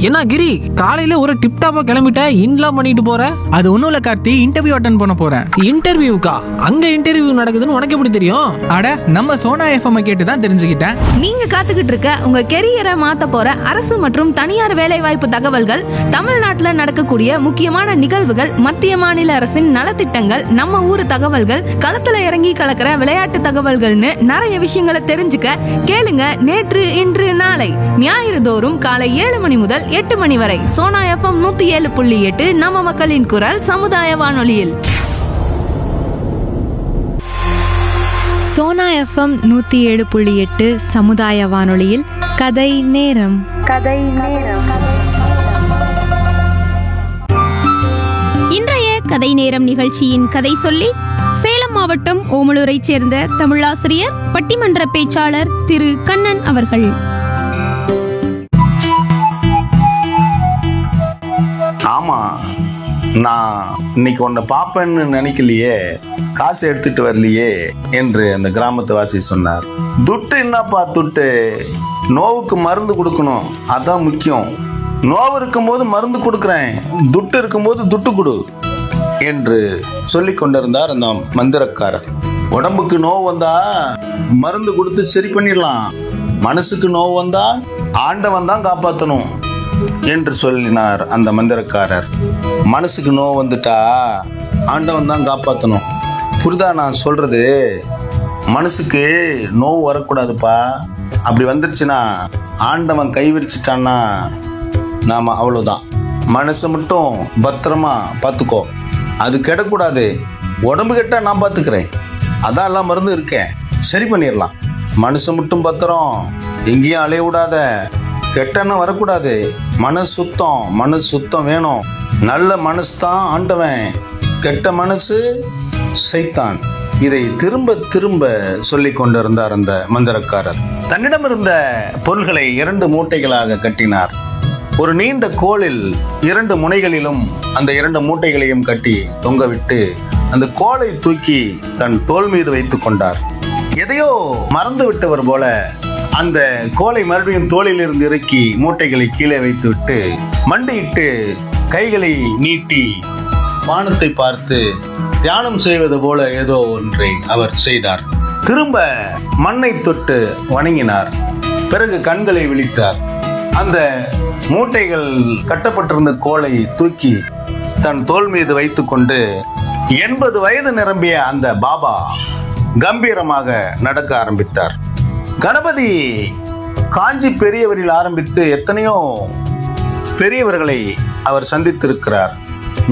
என்ன கிரி காலையில ஒரு டிப் டாப்பா கிளம்பிட்ட இன்லாம் பண்ணிட்டு போற அது ஒன்றும் இல்லை கார்த்தி இன்டர்வியூ அட்டன் பண்ண போகிறேன் இன்டர்வியூக்கா அங்க இன்டர்வியூ நடக்குதுன்னு உனக்கு எப்படி தெரியும் அட நம்ம சோனா எஃப்எம் கேட்டு தான் தெரிஞ்சுக்கிட்டேன் நீங்க காத்துக்கிட்டு இருக்க உங்க கெரியரை மாத்த போற அரசு மற்றும் தனியார் வேலைவாய்ப்பு தகவல்கள் தமிழ்நாட்டுல நடக்கக்கூடிய முக்கியமான நிகழ்வுகள் மத்திய மாநில அரசின் நலத்திட்டங்கள் நம்ம ஊர் தகவல்கள் களத்துல இறங்கி கலக்கிற விளையாட்டு தகவல்கள்னு நிறைய விஷயங்களை தெரிஞ்சுக்க கேளுங்க நேற்று இன்று நாளை ஞாயிறு தோறும் காலை ஏழு மணி முதல் எட்டு மணி வரை சோனா எஃப்எம் நூத்தி ஏழு புள்ளி எட்டு நம்ம மக்களின் குரல் சமுதாய வானொலியில் சோனா எஃப்எம் நூற்றி ஏழு புள்ளி எட்டு சமுதாய வானொலியில் கதை நேரம் இன்றைய கதை நேரம் நிகழ்ச்சியின் கதை சொல்லி சேலம் மாவட்டம் ஓமலூரைச் சேர்ந்த தமிழாசிரியர் பட்டிமன்ற பேச்சாளர் திரு கண்ணன் அவர்கள் ஆமா நான் இன்னைக்கு உன்னை பார்ப்பேன்னு நினைக்கலையே காசு எடுத்துட்டு வரலையே என்று அந்த கிராமத்து வாசி சொன்னார் துட்டு என்னப்பா துட்டு நோவுக்கு மருந்து கொடுக்கணும் அதான் முக்கியம் நோவு இருக்கும்போது மருந்து கொடுக்குறேன் துட்டு இருக்கும்போது துட்டு கொடு என்று சொல்லிக் கொண்டிருந்தார் அந்த மந்திரக்காரர் உடம்புக்கு நோவு வந்தா மருந்து கொடுத்து சரி பண்ணிடலாம் மனசுக்கு நோவு வந்தா ஆண்டவன் தான் காப்பாற்றணும் என்று சொல்லினார் அந்த மந்திரக்காரர் மனசுக்கு நோவு வந்துட்டா ஆண்டவன் தான் காப்பாற்றணும் புரிதா நான் சொல்றது மனசுக்கு நோவு வரக்கூடாதுப்பா அப்படி வந்துருச்சுன்னா ஆண்டவன் கை விரிச்சிட்டான்னா நாம அவ்வளோதான் மனசை மட்டும் பத்திரமா பார்த்துக்கோ அது கெடக்கூடாது உடம்பு கெட்டா நான் பார்த்துக்கிறேன் அதான் எல்லாம் மருந்து இருக்கேன் சரி பண்ணிடலாம் மனசு மட்டும் பத்திரம் எங்கேயும் அலைய விடாத கெட்டன்னு வரக்கூடாது மனசு சுத்தம் மனசு சுத்தம் வேணும் நல்ல மனசு தான் ஆண்டவன் கெட்ட மனசு சைத்தான் இதை திரும்ப திரும்ப சொல்லிக் கொண்டிருந்தார் அந்த மந்திரக்காரர் தன்னிடம் இருந்த பொருள்களை இரண்டு மூட்டைகளாக கட்டினார் ஒரு நீண்ட கோலில் இரண்டு முனைகளிலும் அந்த இரண்டு மூட்டைகளையும் கட்டி தொங்கவிட்டு அந்த கோலை தூக்கி தன் தோள் மீது வைத்துக் கொண்டார் எதையோ மறந்து விட்டவர் போல அந்த கோலை மறுபடியும் தோளில் இருந்து இறக்கி மூட்டைகளை கீழே வைத்துவிட்டு மண்டியிட்டு கைகளை நீட்டி வானத்தை பார்த்து தியானம் செய்வது போல ஏதோ ஒன்றை அவர் செய்தார் திரும்ப மண்ணை தொட்டு வணங்கினார் பிறகு கண்களை விழித்தார் அந்த மூட்டைகள் கட்டப்பட்டிருந்த கோலை தூக்கி தன் தோள் மீது வைத்துக்கொண்டு எண்பது வயது நிரம்பிய அந்த பாபா கம்பீரமாக நடக்க ஆரம்பித்தார் கணபதி காஞ்சி பெரியவரில் ஆரம்பித்து எத்தனையோ பெரியவர்களை அவர் சந்தித்திருக்கிறார்